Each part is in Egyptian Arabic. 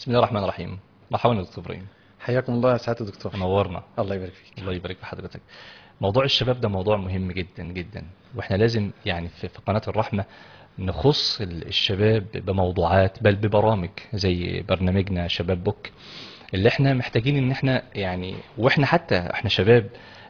بسم الله الرحمن الرحيم مرحبا دكتور ابراهيم حياكم الله يا سعاده الدكتور نورنا الله يبارك فيك الله يبارك في حضرتك موضوع الشباب ده موضوع مهم جدا جدا واحنا لازم يعني في في قناة الرحمة نخص ال- الشباب بموضوعات بل ببرامج زي برنامجنا شباب بوك اللي احنا محتاجين ان احنا يعني واحنا حتى احنا شباب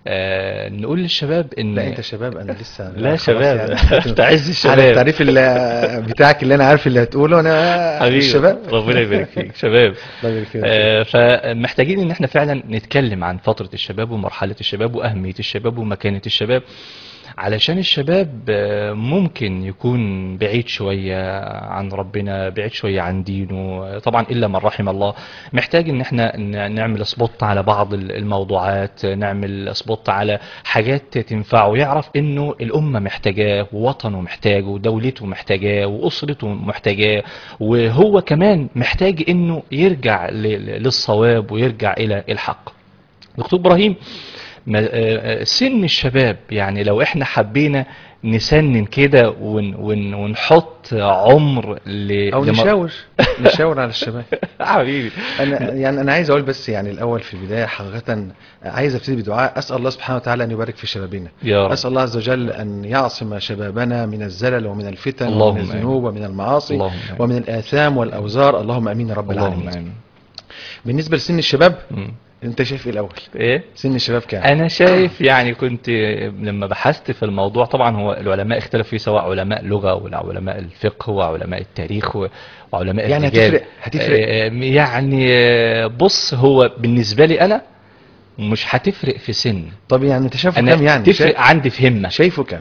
آه نقول للشباب ان لا انت شباب انا لسه لا خلاص شباب يعني. انت عز على الشباب التعريف اللي بتاعك اللي انا عارف اللي هتقوله انا حبيبي الشباب ربنا يبارك فيك شباب الله يبارك فيك آه، فمحتاجين ان احنا فعلا نتكلم عن فترة الشباب ومرحلة الشباب واهمية الشباب ومكانة الشباب علشان الشباب آه، ممكن يكون بعيد شوية عن ربنا بعيد شوية عن دينه طبعا إلا من رحم الله محتاج ان احنا ن- نعمل سبوت على بعض ال- الموضوعات نعمل سبوت على حاجات تنفعه يعرف انه الأمة محتاجاه ووطنه محتاجه ودولته محتاجاه وأسرته محتاجاه وهو كمان محتاج انه يرجع ل- ل- للصواب ويرجع إلى الحق دكتور ابراهيم ما- آه، آه، سن الشباب يعني لو احنا حبينا نسنن كده ون ون ونحط عمر ل او لم- نشاور نشاور على الشباب حبيبي انا يعني انا عايز اقول بس يعني الاول في البدايه حقيقه عايز ابتدي بدعاء اسال الله سبحانه وتعالى ان يبارك في شبابنا يا رب اسال الله عز وجل ان يعصم شبابنا من الزلل ومن الفتن اللهم ومن الذنوب ومن المعاصي اللهم آمين. ومن الاثام والاوزار اللهم امين يا رب اللهم العالمين امين بالنسبه لسن الشباب مم. انت شايف ايه الاول ايه سن الشباب كام انا شايف يعني كنت لما بحثت في الموضوع طبعا هو العلماء اختلفوا فيه سواء علماء لغة وعلماء الفقه وعلماء التاريخ و- وعلماء يعني الرجال هتفرق هتفرق آه، يعني آه، بص هو بالنسبة لي انا مش هتفرق في سن طب يعني انت شايفه انا كام يعني تفرق شايف- عندي في همة شايفه كام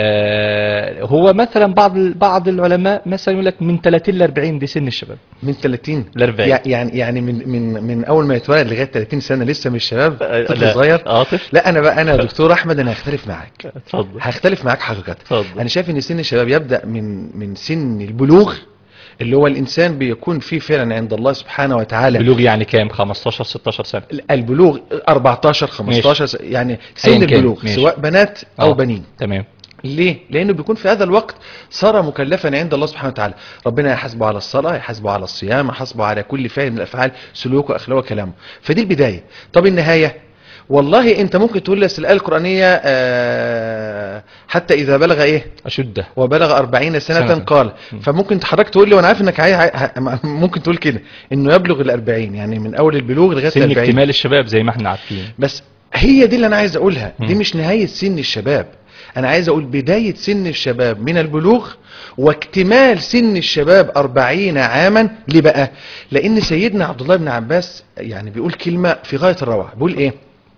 آه، هو مثلا بعض بعض العلماء مثلا يقول لك من 30 ل 40 دي سن الشباب من 30 ل 40 يع- يعني يعني من من من اول ما يتولد لغايه 30 سنه لسه مش شباب طفل لا، صغير اه طفل لا انا بقى انا يا دكتور احمد انا هختلف معاك اتفضل هختلف معاك حقيقه اتفضل انا شايف ان سن الشباب يبدا من من سن البلوغ اللي هو الانسان بيكون فيه فعلا عند الله سبحانه وتعالى بلوغ يعني كام 15 16 سنة البلوغ 14 15 س- يعني أيا سن كان، البلوغ ماشي. سواء بنات او آه. بنين تمام ليه؟ لأنه بيكون في هذا الوقت صار مكلفا عند الله سبحانه وتعالى ربنا يحاسبه على الصلاة يحاسبه على الصيام يحاسبه على كل فعل من الأفعال سلوكه أخلاقه وكلامه فدي البداية طب النهاية والله أنت ممكن تقول لس الآية القرآنية آه، حتى إذا بلغ إيه أشده وبلغ أربعين سنة, سنة. قال م. فممكن حضرتك تقول لي وأنا عارف إنك عاي... عاي- ممكن تقول كده إنه يبلغ الأربعين يعني من أول البلوغ لغاية سن الأربعين اكتمال الشباب زي ما احنا عارفين بس هي دي اللي انا عايز اقولها دي مم. مش نهاية سن الشباب انا عايز اقول بداية سن الشباب من البلوغ واكتمال سن الشباب أربعين عاما ليه بقى لان سيدنا عبد الله بن عباس يعني بيقول كلمة في غاية الروعة بيقول ايه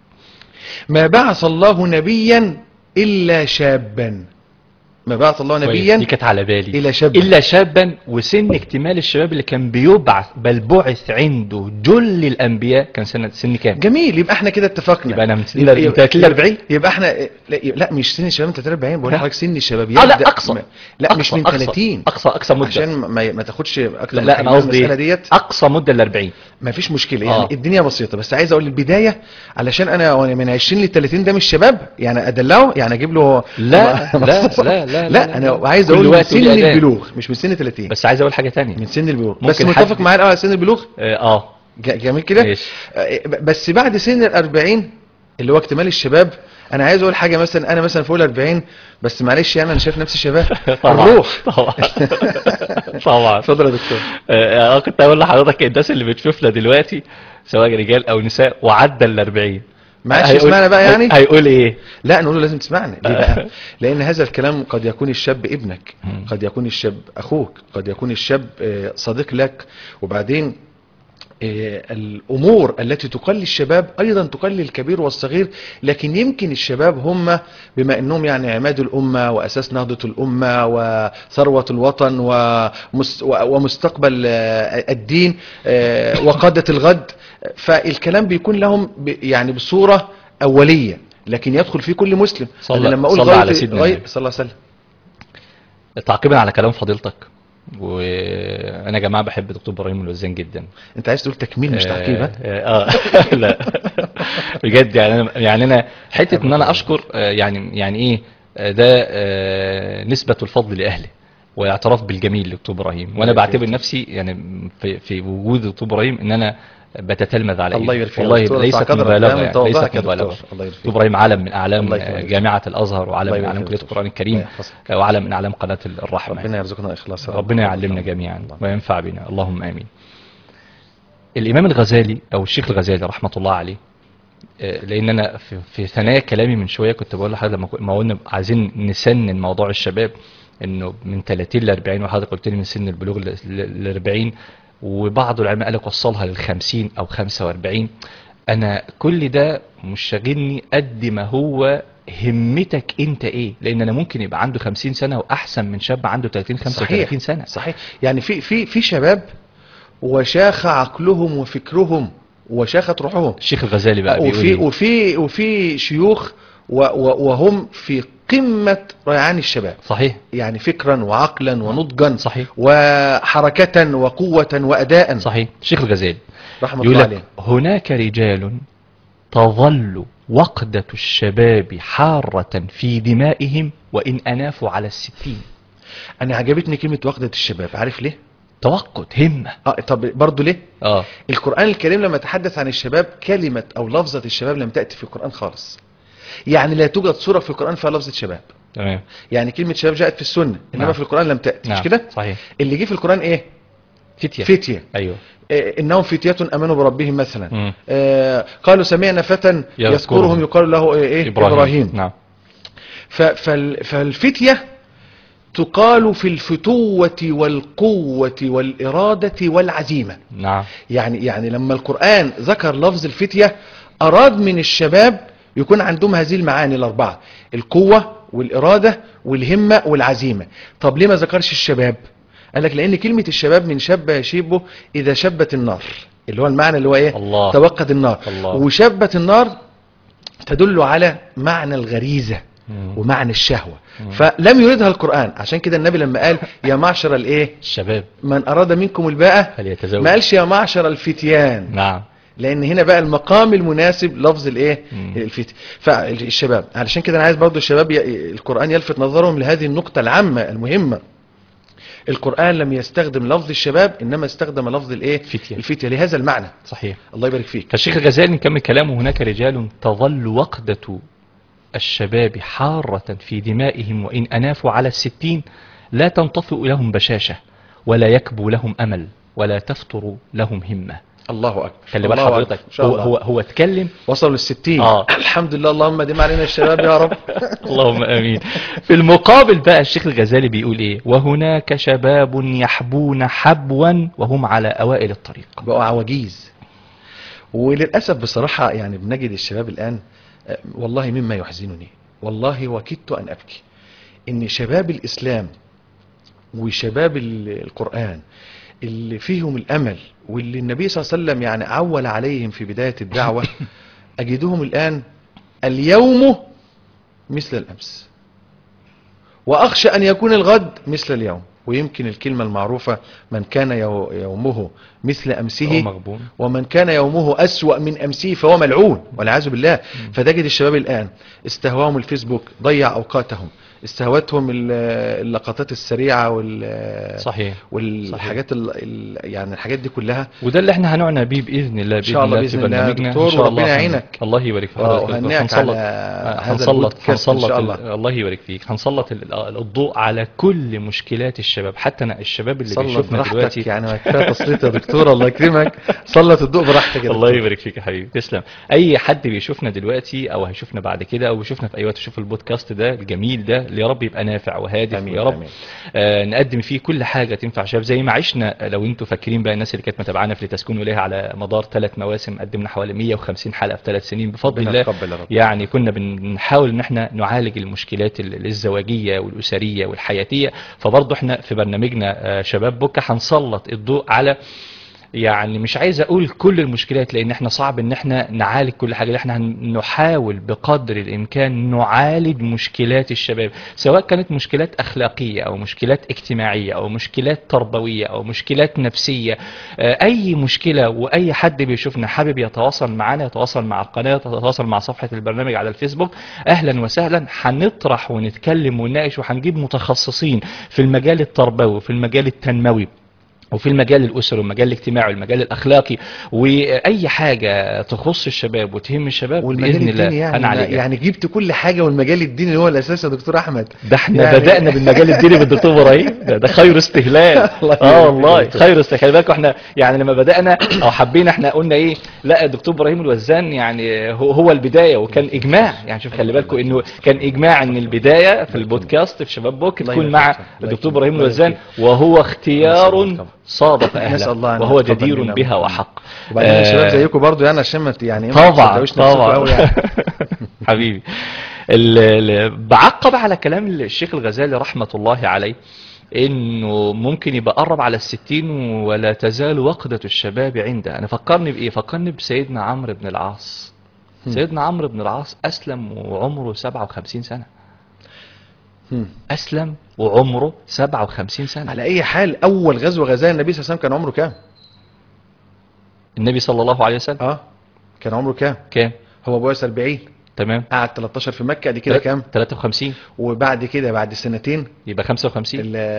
ما بعث الله نبيا الا شابا ما بعث الله كويس، نبيا دي كانت على بالي الا شابا إلا شابا وسن اكتمال الشباب اللي كان بيبعث بل بعث عنده جل الأنبياء كان سنة سن كام؟ جميل يبقى احنا كده اتفقنا يبقى أنا من سن يبقى- من 30 ل 40 يبقى احنا لا, لا مش سن الشباب من 30 40 بقول ها؟ لحضرتك سن الشباب اه لا يبدأ أقصى م- لا مش أقصى- من أقصى- 30 أقصى أقصى مدة عشان ما, ما تاخدش اكتر لا, من لا حجم أنا قصدي المسألة ديت أقصى مدة ل 40 ما فيش مشكلة يعني آه. الدنيا بسيطة بس عايز اقول البداية علشان انا وانا من 20 ل 30 ده مش شباب يعني ادلعه يعني اجيب له لا لا لا لا لا, لا انا عايز كل اقول من وقت سن وليه أذان. البلوغ مش من سن 30 بس عايز أقول حاجة تانية من سن البلوغ ممكن بس حد- متفق معايا الأول على سن البلوغ اه آه، ج- جميل كده ماشي آه، بس بعد سن ال 40 اللي هو اكتمال الشباب انا عايز اقول حاجه مثلا انا مثلا فوق ال 40 بس معلش يعني انا شايف نفسي شباب طبعا الروح طبعا طبعا اتفضل يا دكتور اه آه، كنت اقول لحضرتك الناس اللي بتشوفنا دلوقتي سواء رجال او نساء وعدى ال 40 معلش هيقول- اسمعنا بقى يعني هيقول ايه لا نقول له لازم تسمعني ليه بقى لان هذا الكلام قد يكون الشاب ابنك مم. قد يكون الشاب اخوك قد يكون الشاب آه، صديق لك وبعدين آه، الامور التي تقلي الشباب ايضا تقلي الكبير والصغير لكن يمكن الشباب هم بما انهم يعني عماد الامه واساس نهضه الامه وثروه الوطن ومس- ومستقبل آه، الدين آه، وقاده الغد فالكلام بيكون لهم ب- يعني بصوره اوليه لكن يدخل فيه كل مسلم صلى- أنا لما اقول صلى غاية- على سيدنا غاية- النبي. صلى الله عليه وسلم تعقيبا على كلام فضيلتك وانا يا جماعه بحب دكتور ابراهيم الوزان جدا انت عايز تقول تكميل مش تعقيب ها؟ اه آه، لا بجد يعني انا يعني انا حته ان انا اشكر آه، يعني يعني ايه آه، ده آه، نسبه الفضل لاهله واعتراف بالجميل لدكتور ابراهيم وانا الله بعتبر يبارك نفسي يعني في, في وجود دكتور ابراهيم ان انا بتتلمذ عليه الله يبارك فيك. والله دكتور، ليست ارفع قدرك. مبالغه لا، من يعني تواضعك ليست يا مبالغه دكتور. الله يبارك فيك. دكتور ابراهيم علم من اعلام الله يكرمك. جامعه الازهر وعلم الله من يبارك اعلام فيك كليه يا القران دكتور. الكريم الله يحفظك. وعلم من اعلام قناه الرحمه ربنا يرزقنا اخلاص يا رب. ربنا يعلمنا جميعا الله. وينفع بنا اللهم امين الامام الغزالي او الشيخ الغزالي رحمه الله عليه آه، لان انا في, في ثنايا كلامي من شويه كنت بقول لحضرتك لما كو- ما قلنا عايزين نسنن موضوع الشباب انه من 30 ل 40 وحضرتك قلت لي من سن البلوغ ل 40 وبعض العلماء قال لك وصلها لل 50 او 45 انا كل ده مش شاغلني قد ما هو همتك انت ايه لان انا ممكن يبقى عنده 50 سنه واحسن من شاب عنده 30 35 سنه صحيح يعني في في في شباب وشاخ عقلهم وفكرهم وشاخت روحهم الشيخ الغزالي بقى بيقول وفي إيه؟ وفي وفي شيوخ و و وهم في قمة ريعان الشباب صحيح يعني فكرا وعقلا ونضجا صحيح وحركة وقوة وأداء صحيح الشيخ الغزالي رحمة يقول الله لك عليه هناك رجال تظل وقدة الشباب حارة في دمائهم وإن أنافوا على الستين أنا عجبتني كلمة وقدة الشباب عارف ليه؟ توقد همة اه طب برضه ليه؟ اه القرآن الكريم لما تحدث عن الشباب كلمة أو لفظة الشباب لم تأتي في القرآن خالص يعني لا توجد سورة في القرآن فيها لفظة شباب تمام يعني كلمة شباب جاءت في السنة إنما نعم. في القرآن لم تأتي نعم مش كده؟ صحيح اللي جه في القرآن إيه؟ فتية فتية أيوه إيه، إنهم فتية أمنوا بربهم مثلا مم. آه قالوا سمعنا فتى يذكرهم. يذكرهم يقال له إيه, إيه إبراهيم, إبراهيم. نعم ف- فال- فالفتية تقال في الفتوة والقوة والإرادة والعزيمة نعم يعني يعني لما القرآن ذكر لفظ الفتية أراد من الشباب يكون عندهم هذه المعاني الأربعة القوة والإرادة والهمة والعزيمة طب ليه ما ذكرش الشباب قال لك لأن كلمة الشباب من شب يشيبه إذا شبت النار اللي هو المعنى اللي هو إيه الله. توقد النار الله. وشبت النار تدل على معنى الغريزة مم. ومعنى الشهوة فلم يردها القرآن عشان كده النبي لما قال يا معشر الايه الشباب من أراد منكم الباءة فليتزوج ما قالش يا معشر الفتيان نعم لان هنا بقى المقام المناسب لفظ الايه مم. الفت فالشباب علشان كده انا عايز برضو الشباب ي... القرآن يلفت نظرهم لهذه النقطة العامة المهمة القرآن لم يستخدم لفظ الشباب انما استخدم لفظ الايه فتية. الفتية لهذا المعنى صحيح الله يبارك فيك فالشيخ الغزالي نكمل كلامه هناك رجال تظل وقدة الشباب حارة في دمائهم وإن أنافوا على الستين لا تنطفئ لهم بشاشة ولا يكبو لهم أمل ولا تفتر لهم همة الله اكبر خلي بال الله أكبر. حضرتك إن شاء هو, الله. هو, هو اتكلم وصلوا للستين آه. الحمد لله اللهم دم علينا الشباب يا رب اللهم امين في المقابل بقى الشيخ الغزالي بيقول ايه وهناك شباب يحبون حبوا وهم على اوائل الطريق بقوا عواجيز وللأسف بصراحة يعني بنجد الشباب الآن آه، والله مما يحزنني والله وكدت أن أبكي إن شباب الإسلام وشباب ال- القرآن اللي فيهم الأمل واللي النبي صلى الله عليه وسلم يعني عول عليهم في بداية الدعوة أجدهم الآن اليوم مثل الأمس وأخشى أن يكون الغد مثل اليوم ويمكن الكلمة المعروفة من كان يو- يومه مثل هو أمسه مغبون ومن كان يومه أسوأ من أمسه فهو ملعون والعياذ بالله فتجد الشباب الآن استهواهم الفيسبوك ضيع أوقاتهم استهوتهم ال- اللقطات السريعة وال صحيح والحاجات ال... ال... يعني الحاجات دي كلها وده اللي احنا هنعنى بيه باذن الله إن شاء الله في بإذن الله يا برنامجنا. دكتور إن شاء الله وربنا هن- يعينك. الله يبارك في آه، حضرتك وهنيئك هنسلط على آه، هذا هنسلط البودكاست إن هنسلط شاء ال- الله. الله يبارك فيك هنسلط ال- ال- الضوء على كل مشكلات الشباب حتى أنا الشباب اللي سلط بيشوفنا براحتك دلوقتي يعني ما كفايه تسليط يا دكتور الله يكرمك سلط الضوء براحتك يا الله دكتور. يبارك فيك يا حبيبي تسلم اي حد بيشوفنا دلوقتي او هيشوفنا بعد كده او بيشوفنا في اي وقت يشوف البودكاست ده الجميل ده اللي يا رب يبقى نافع وهادف آمين، ويا رب آمين. آه نقدم فيه كل حاجه تنفع شباب زي ما عشنا لو انتوا فاكرين بقى الناس اللي كانت متابعانا في لتسكنوا اليها على مدار ثلاث مواسم قدمنا حوالي 150 حلقه في ثلاث سنين بفضل ربنا الله يتقبل يا رب. يعني كنا بنحاول ان احنا نعالج المشكلات ال- الزواجيه والاسريه والحياتيه فبرضه احنا في برنامجنا آه، شباب بكه هنسلط الضوء على يعني مش عايز اقول كل المشكلات لان احنا صعب ان احنا نعالج كل حاجه احنا هنحاول بقدر الامكان نعالج مشكلات الشباب سواء كانت مشكلات اخلاقيه او مشكلات اجتماعيه او مشكلات تربويه او مشكلات نفسيه آه، اي مشكله واي حد بيشوفنا حابب يتواصل معنا يتواصل مع القناه يتواصل مع صفحه البرنامج على الفيسبوك اهلا وسهلا هنطرح ونتكلم ونناقش وهنجيب متخصصين في المجال التربوي وفي المجال التنموي وفي المجال الاسري والمجال الاجتماعي والمجال الاخلاقي واي حاجه تخص الشباب وتهم الشباب والمجال باذن الديني الله يعني هنعالجها يعني جبت كل حاجه والمجال الديني هو الاساس يا دكتور احمد ده احنا يعني- بدأنا بالمجال الديني بالدكتور ابراهيم ده, ده خير استهلال الله اه يبارك والله فيك. خير استهلال خلي بالكوا احنا يعني لما بدأنا او حبينا احنا قلنا ايه لا الدكتور ابراهيم الوزان يعني هو, هو البدايه وكان اجماع يعني شوف خلي بالكم انه كان اجماع ان البدايه في البودكاست في شباب بوك الله تكون يبارك مع فيك. الله الدكتور يكرمك. ابراهيم الله الوزان يبارك وهو الله اختيار يبارك. صادف نسأل اهله الله أن وهو يتقبل جدير منا بها ومنكم. وحق وبعدين آه، الشباب زيكم برضو يعني عشان ما ت- يعني ما طبعا تصدقوش نفسكم طبعا أوي يعني. حبيبي ال- ال- بعقب على كلام الشيخ الغزالي رحمة الله عليه انه ممكن يبقى قرب على الستين ولا تزال وقدة الشباب عنده انا فكرني بايه فكرني بسيدنا عمرو بن العاص هم. سيدنا عمرو بن العاص اسلم وعمره 57 سنة هم. اسلم وعمره 57 سنة على اي حال اول غزوه غزاها النبي صلى الله عليه وسلم كان عمره كام النبي صلى الله عليه وسلم اه كان عمره كام كام هو بعث 40 تمام قعد 13 في مكه دي كده كام 53 وبعد كده بعد سنتين يبقى 55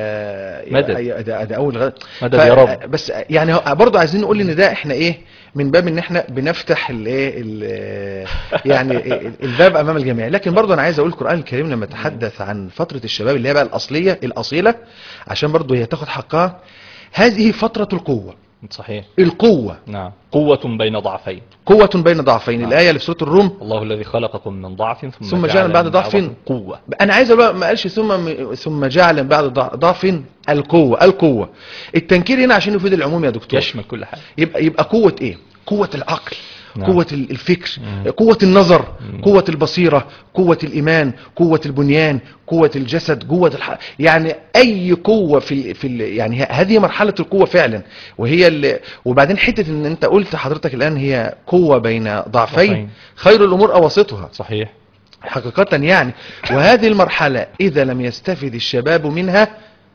ال- مدد. أي- ده, ده اول غزوه مدد يا رب. بس يعني هو- برضه عايزين نقول ان ده احنا ايه من باب ان احنا بنفتح الايه ال- يعني ال- الباب امام الجميع لكن برضه انا عايز اقول القران الكريم لما يتحدث عن فتره الشباب اللي هي بقى الاصليه الاصيله عشان برضه هي تاخد حقها هذه فتره القوه صحيح القوه نعم قوة بين ضعفين قوه بين ضعفين نعم. الايه اللي في سوره الروم الله الذي خلقكم من ضعف ثم, ثم جعل من بعد ضعف قوة انا عايز بقى ما قالش ثم ثم جعل من بعد ضع- ضعف القوه القوه التنكير هنا عشان يفيد العموم يا دكتور يشمل كل حاجة يبقى يبقى قوة ايه؟ قوة العقل نعم. قوة ال- الفكر مم. قوة النظر مم. قوة البصيرة قوة الإيمان قوة البنيان قوة الجسد قوة الح... يعني أي قوة في ال... في ال... يعني ه- هذه مرحلة القوة فعلا وهي ال... وبعدين حتة إن أنت قلت حضرتك الآن هي قوة بين ضعفين ضعفين. خير الأمور أواسطها صحيح حقيقة يعني وهذه المرحلة إذا لم يستفد الشباب منها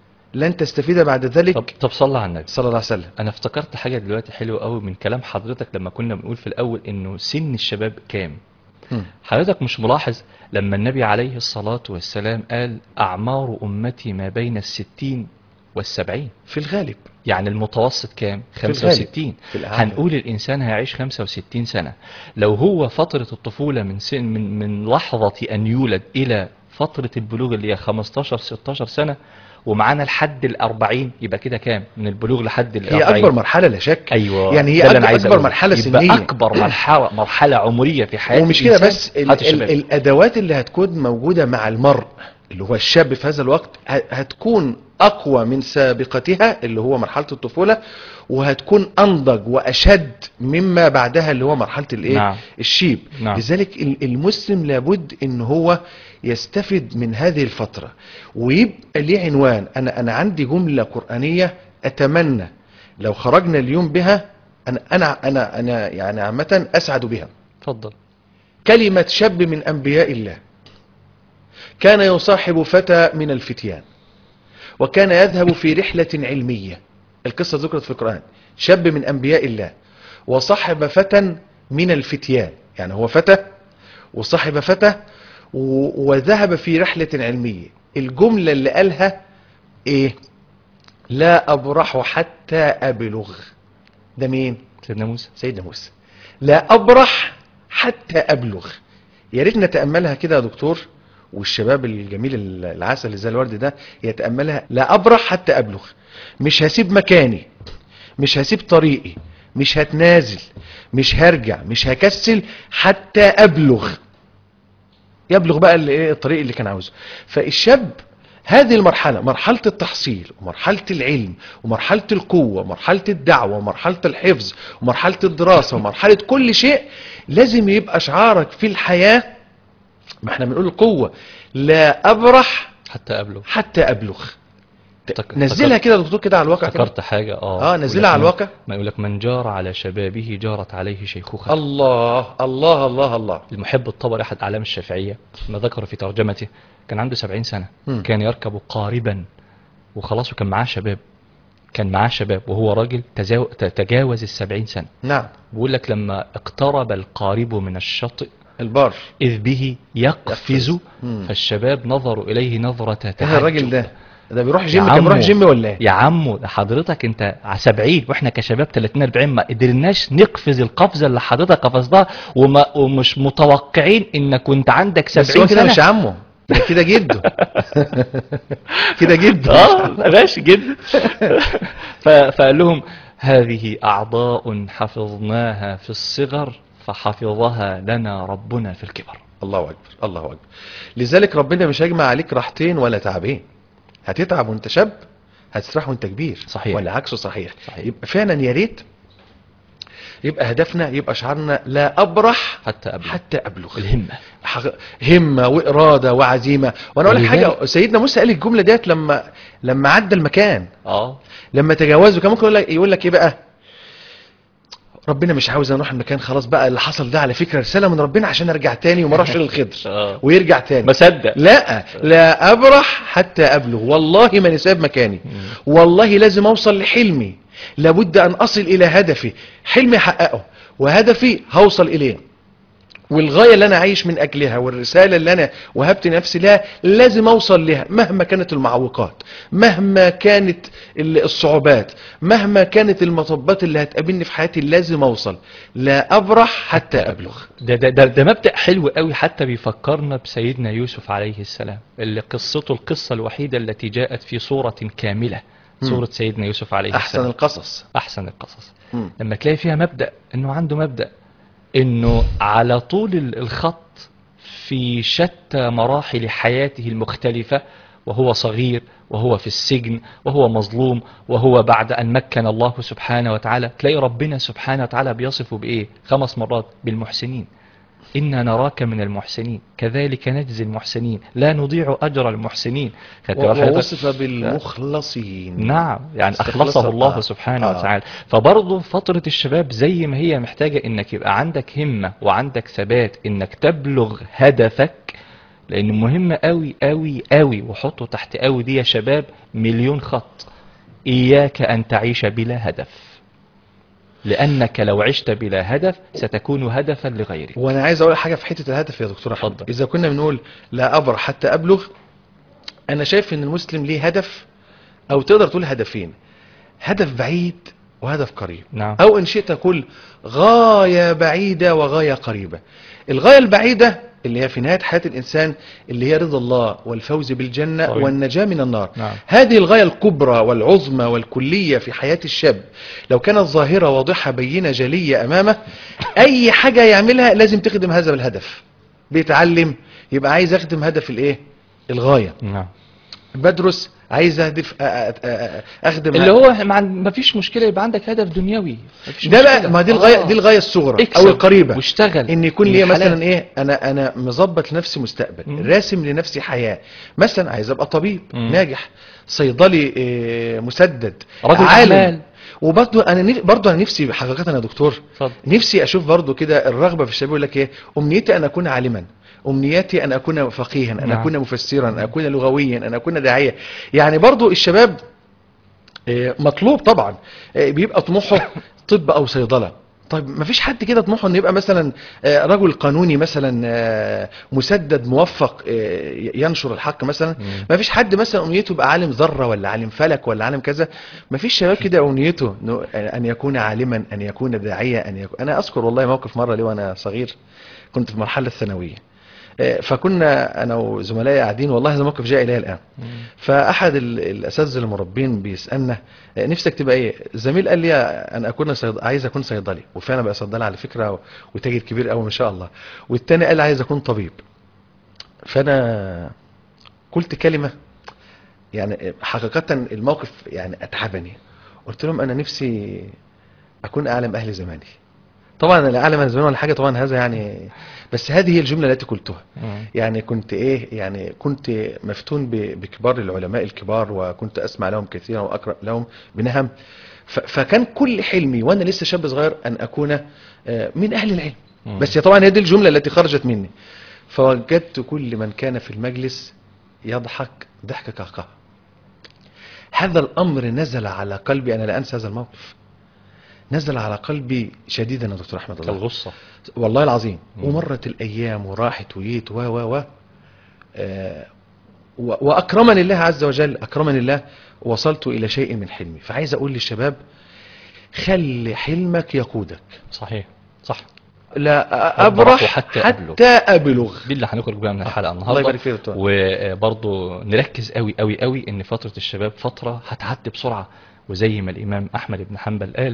لن تستفيد بعد طب ذلك طب صلى على النبي صلى الله عليه وسلم انا افتكرت حاجة دلوقتي حلوة قوي من كلام حضرتك لما كنا بنقول في الاول انه سن الشباب كام هم. حضرتك مش ملاحظ لما النبي عليه الصلاة والسلام قال اعمار امتي ما بين الستين والسبعين في الغالب يعني المتوسط كام في الغالب. 65 في الأعلى. هنقول الإنسان هيعيش 65 سنة لو هو فترة الطفولة من سن من, من لحظة أن يولد إلى فترة البلوغ اللي هي 15 16 سنة ومعانا لحد الأربعين يبقى كده كام من البلوغ لحد هي الأربعين أكبر مرحلة لا شك أيوة يعني هي ده اللي أكبر, أنا عايز أكبر أقوله. مرحلة يبقى سنية أكبر مرحلة مرحلة عمرية في حياة ومش كده الإنسان بس ال حياة ال الشباب. الأدوات اللي هتكون موجودة مع المرء اللي هو الشاب في هذا الوقت ه- هتكون أقوى من سابقتها اللي هو مرحلة الطفولة وهتكون أنضج وأشد مما بعدها اللي هو مرحلة الإيه؟ نعم. الشيب نعم. لذلك ال- المسلم لابد ان هو يستفد من هذه الفترة ويبقى ليه عنوان انا انا عندي جملة قرآنية اتمنى لو خرجنا اليوم بها انا انا انا انا يعني عامة اسعد بها اتفضل كلمة شاب من انبياء الله كان يصاحب فتى من الفتيان وكان يذهب في رحلة علمية القصة ذكرت في القرآن شاب من أنبياء الله وصاحب فتى من الفتيان يعني هو فتى وصاحب فتى و- وذهب في رحلة علمية الجملة اللي قالها ايه لا أبرح حتى أبلغ ده مين سيدنا موسى سيدنا موسى لا أبرح حتى أبلغ يا ريت نتأملها كده يا دكتور والشباب الجميل العسل اللي زي الورد ده يتأملها لا أبرح حتى أبلغ مش هسيب مكاني مش هسيب طريقي مش هتنازل مش هرجع مش هكسل حتى أبلغ يبلغ بقى ال- إيه الطريق اللي كان عاوزه فالشاب هذه المرحلة مرحلة التحصيل ومرحلة العلم ومرحلة القوة ومرحلة الدعوة ومرحلة الحفظ ومرحلة الدراسة ومرحلة كل شيء لازم يبقى شعارك في الحياة ما احنا بنقول القوة لا أبرح حتى قبله حتى أبلغ افتك- نزلها كده يا دكتور كده على الواقع كده. افتكرت حاجة اه اه نزلها على يقول لك الواقع من- ما يقول لك من جار على شبابه جارت عليه شيخوخة الله الله الله الله المحب الطبري أحد أعلام الشافعية ما ذكر في ترجمته كان عنده سبعين سنة مم. كان يركب قاربا وخلاص وكان معاه شباب كان معاه شباب وهو راجل تزاو... ت- تجاوز السبعين سنة نعم بيقول لك لما اقترب القارب من الشاطئ البار إذ به يقفز مم. فالشباب نظروا إليه نظرة ايه تعجب الراجل ده ده بيروح يا جيم كان بيروح عمو. جيم ولا ايه يا عمو ده حضرتك انت على 70 واحنا كشباب 30 40 ما قدرناش نقفز القفزه اللي حضرتك قفزتها وما ومش متوقعين انك كنت عندك بس هو 70 كده سنه مش عمه ده كده جده كده جده اه ماشي جدا ف- فقال لهم هذه اعضاء حفظناها في الصغر فحفظها لنا ربنا في الكبر الله اكبر الله اكبر لذلك ربنا مش هيجمع عليك راحتين ولا تعبين هتتعب وانت شاب هتستريح وانت كبير صحيح. ولا عكسه صحيح صحيح. يبقى فعلا يا ريت يبقى هدفنا يبقى شعارنا لا ابرح حتى قبل حتى ابلغ الهمه حق- همه واراده وعزيمه وانا اقول لك حاجه ولذلك- سيدنا موسى قال الجمله ديت لما لما عدى المكان اه لما تجاوزوا كان ممكن يقول لك يقول لك ايه بقى ربنا مش عاوز اروح المكان خلاص بقى اللي حصل ده على فكره رساله من ربنا عشان ارجع تاني وما اروحش للخضر آه. ويرجع تاني ما صدق لا لا ابرح حتى ابلغ والله ما نساب مكاني والله لازم اوصل لحلمي لابد ان اصل الى هدفي حلمي احققه وهدفي هوصل اليه والغايه اللي انا عايش من اجلها والرساله اللي انا وهبت نفسي لها لازم اوصل لها مهما كانت المعوقات مهما كانت ال- الصعوبات مهما كانت المطبات اللي هتقابلني في حياتي لازم اوصل لا ابرح حتى ابلغ ده ده ده, ده مبدأ حلو قوي حتى بيفكرنا بسيدنا يوسف عليه السلام اللي قصته القصة الوحيدة التي جاءت في صورة كاملة صورة سيدنا يوسف عليه احسن السلام القصص أحسن القصص مم. لما تلاقي فيها مبدأ إنه عنده مبدأ إنه على طول ال- الخط في شتى مراحل حياته المختلفة وهو صغير وهو في السجن وهو مظلوم وهو بعد أن مكن الله سبحانه وتعالى تلاقي ربنا سبحانه وتعالى بيصفه بإيه خمس مرات بالمحسنين إنا نراك من المحسنين كذلك نجزي المحسنين لا نضيع أجر المحسنين خدت بال حضرتك؟ ووصف بالمخلصين نعم يعني استخلص- أخلصه الله آه. سبحانه آه. وتعالى فبرضه فترة الشباب زي ما هي محتاجة إنك يبقى عندك همة وعندك ثبات إنك تبلغ هدفك لأنه مهم قوي قوي قوي وحطوا تحت قوي دي يا شباب مليون خط إياك أن تعيش بلا هدف لأنك لو عشت بلا هدف ستكون هدفا لغيرك وانا عايز اقول حاجه في حته الهدف يا دكتور احمد اتفضل. اذا كنا بنقول لا ابرح حتى ابلغ انا شايف ان المسلم ليه هدف او تقدر تقول هدفين هدف بعيد وهدف قريب نعم. او ان شئت تقول غايه بعيده وغايه قريبه الغايه البعيده اللي هي في نهايه حياه الانسان اللي هي رضا الله والفوز بالجنه طيب. والنجاه من النار نعم. هذه الغايه الكبرى والعظمى والكليه في حياه الشاب لو كانت ظاهره واضحه بينه جليه امامه اي حاجه يعملها لازم تخدم هذا الهدف بيتعلم يبقى عايز اخدم هدف الايه الغايه نعم بدرس عايز اهدف أ- أ- أ- اخدم اللي هو مع- ما فيش مشكلة يبقى عندك هدف دنيوي مفيش ده بقى مشكلة. ما دي الغايه آه. دي الغايه الصغرى اكسب او القريبه واشتغل ان يكون لي الحلال. مثلا ايه انا انا مظبط لنفسي مستقبل مم. راسم لنفسي حياه مثلا عايز ابقى طبيب مم. ناجح صيدلي إيه مسدد رجل عالم أعمال. وبرضه انا نف... برضه انا نفسي حقيقه يا دكتور اتفضل. نفسي اشوف برضه كده الرغبه في الشباب يقول لك ايه امنيتي ان اكون عالما امنياتي ان اكون فقيها ان نعم. اكون مفسرا ان اكون لغويا ان اكون داعيه يعني برضه الشباب إيه، مطلوب طبعا إيه، بيبقى طموحه طب او صيدله طيب ما فيش حد كده طموحه انه يبقى مثلا آه، رجل قانوني مثلا آه، مسدد موفق آه، ينشر الحق مثلا مم. ما فيش حد مثلا امنيته يبقى عالم ذره ولا عالم فلك ولا عالم كذا ما فيش شباب كده امنيته إنه ان يكون عالما ان يكون داعيه ان يكون انا اذكر والله موقف مره لي وانا صغير كنت في المرحله الثانويه آه، فكنا انا وزملائي قاعدين والله هذا موقف جاء الي الان فاحد ال- الاساتذه المربين بيسالنا آه، نفسك تبقى ايه زميل قال لي انا اكون صيد... عايز اكون صيدلي وفعلا بقى صيدلي على فكره و- وتاجر كبير قوي ما شاء الله والتاني قال عايز اكون طبيب فانا قلت كلمه يعني حقيقه الموقف يعني اتعبني قلت لهم انا نفسي اكون اعلم اهل زماني طبعا لا اعلم من زمان ولا حاجه طبعا هذا يعني بس هذه هي الجمله التي قلتها مم. يعني كنت ايه يعني كنت مفتون ب- بكبار العلماء الكبار وكنت اسمع لهم كثيرا واقرا لهم بنهم ف- فكان كل حلمي وانا لسه شاب صغير ان اكون آه، من اهل العلم مم. بس طبعا هذه الجمله التي خرجت مني فوجدت كل من كان في المجلس يضحك ضحك قهقه هذا الامر نزل على قلبي انا لا انسى هذا الموقف نزل على قلبي شديدا يا دكتور احمد الله كالغصة والله العظيم مم. ومرت الايام وراحت وجيت و و و آه، و- واكرمني الله عز وجل اكرمني الله وصلت الى شيء من حلمي فعايز اقول للشباب خلي حلمك يقودك صحيح صح لا أبرح ابرح حتى حتى, أبلغ. حتى ابلغ دي اللي هنخرج بيها من الحلقة الله النهاردة يبارك فيك يا دكتور. وبرضه نركز قوي قوي قوي ان فترة الشباب فترة هتعدي بسرعة وزي ما الامام احمد بن حنبل قال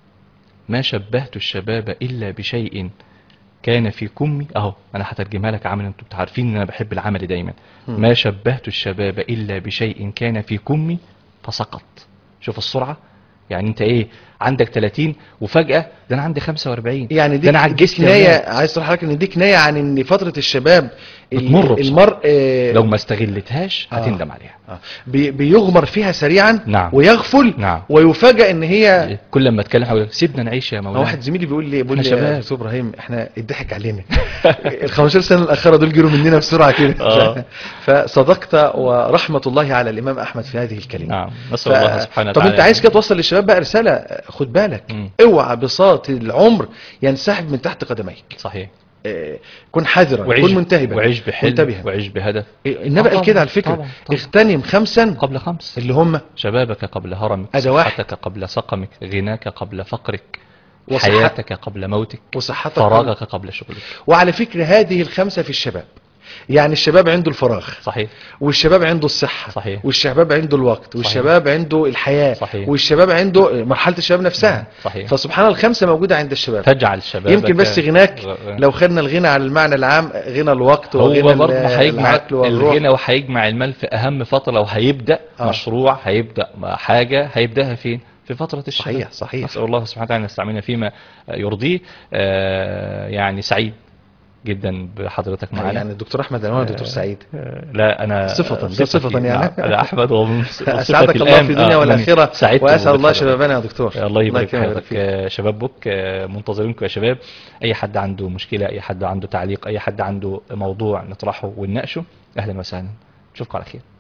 ما شبهت الشباب الا بشيء كان في كمي اهو انا هترجمها لك عمل انتوا عارفين ان انا بحب العمل دايما مم. ما شبهت الشباب الا بشيء كان في كمي فسقط شوف السرعة يعني انت ايه عندك 30 وفجأة ده انا عندي 45 يعني دي ده انا دي عجزت يا كنايه ولاد. عايز اقول لحضرتك ان دي كنايه عن ان فتره الشباب ال- بتمر بسرعة. المرء آه، لو ما استغلتهاش آه. هتندم عليها آه، بي- بيغمر فيها سريعا نعم. ويغفل نعم. ويفاجئ ان هي كل لما اتكلم حاول سيبنا نعيش يا ما مولانا واحد زميلي بيقول لي بيقول احنا لي يا شباب. دكتور ابراهيم احنا اتضحك علينا ال 15 سنه الاخيره دول جروا مننا بسرعه كده آه. فصدقت ورحمه الله على الامام احمد في هذه الكلمه نعم نسأل الله سبحانه طب وتعالى انت عايز كده توصل للشباب بقى رساله خد بالك مم. اوعى بساط العمر ينسحب من تحت قدميك صحيح اه، كن حذرا وعيش كن منتبها وعيش بحلم منتبها وعيش بهدف النبي آه قال كده طبعاً، على فكره طبعاً، طبعاً. اغتنم خمسا قبل خمس اللي هم شبابك قبل هرمك هذا واحد. صحتك قبل سقمك غناك قبل فقرك وصحت- حياتك قبل موتك وصحتك فراغك قبل شغلك وعلى فكره هذه الخمسه في الشباب يعني الشباب عنده الفراغ صحيح والشباب عنده الصحة صحيح. والشباب عنده الوقت والشباب عنده الحياة صحيح. والشباب عنده مرحلة الشباب نفسها صحيح. فسبحان الله الخمسة موجودة عند الشباب فاجعل شبابك يمكن بس غناك غ- لو خدنا الغنى على المعنى العام غنى الوقت وغنى هو برضه ال- هيجمع العقل والروح الغنى وهيجمع المال في اهم فتره لو هيبدا آه. مشروع هيبدا حاجه هيبداها فين في فترة الشباب صحيح، صحيح. نسأل الله سبحانه وتعالى أن يستعملنا فيما يرضيه آه، يعني سعيد جدا بحضرتك معنا يعني الدكتور احمد انا دكتور سعيد آه، لا أنا صفة، ده صفتي، صفة يعني. نعم، أنا أحمد ومن صفتي اسعدك الله الآن، في الدنيا آه، والآخرة سعدت واسال الله بحضرتك. شبابنا يا دكتور الله يبارك في يكرمك حضرتك فيك. آه، شباب بوك آه، منتظرينكم يا شباب اي حد عنده مشكله اي حد عنده تعليق اي حد عنده موضوع نطرحه ونناقشه اهلا وسهلا نشوفكم على خير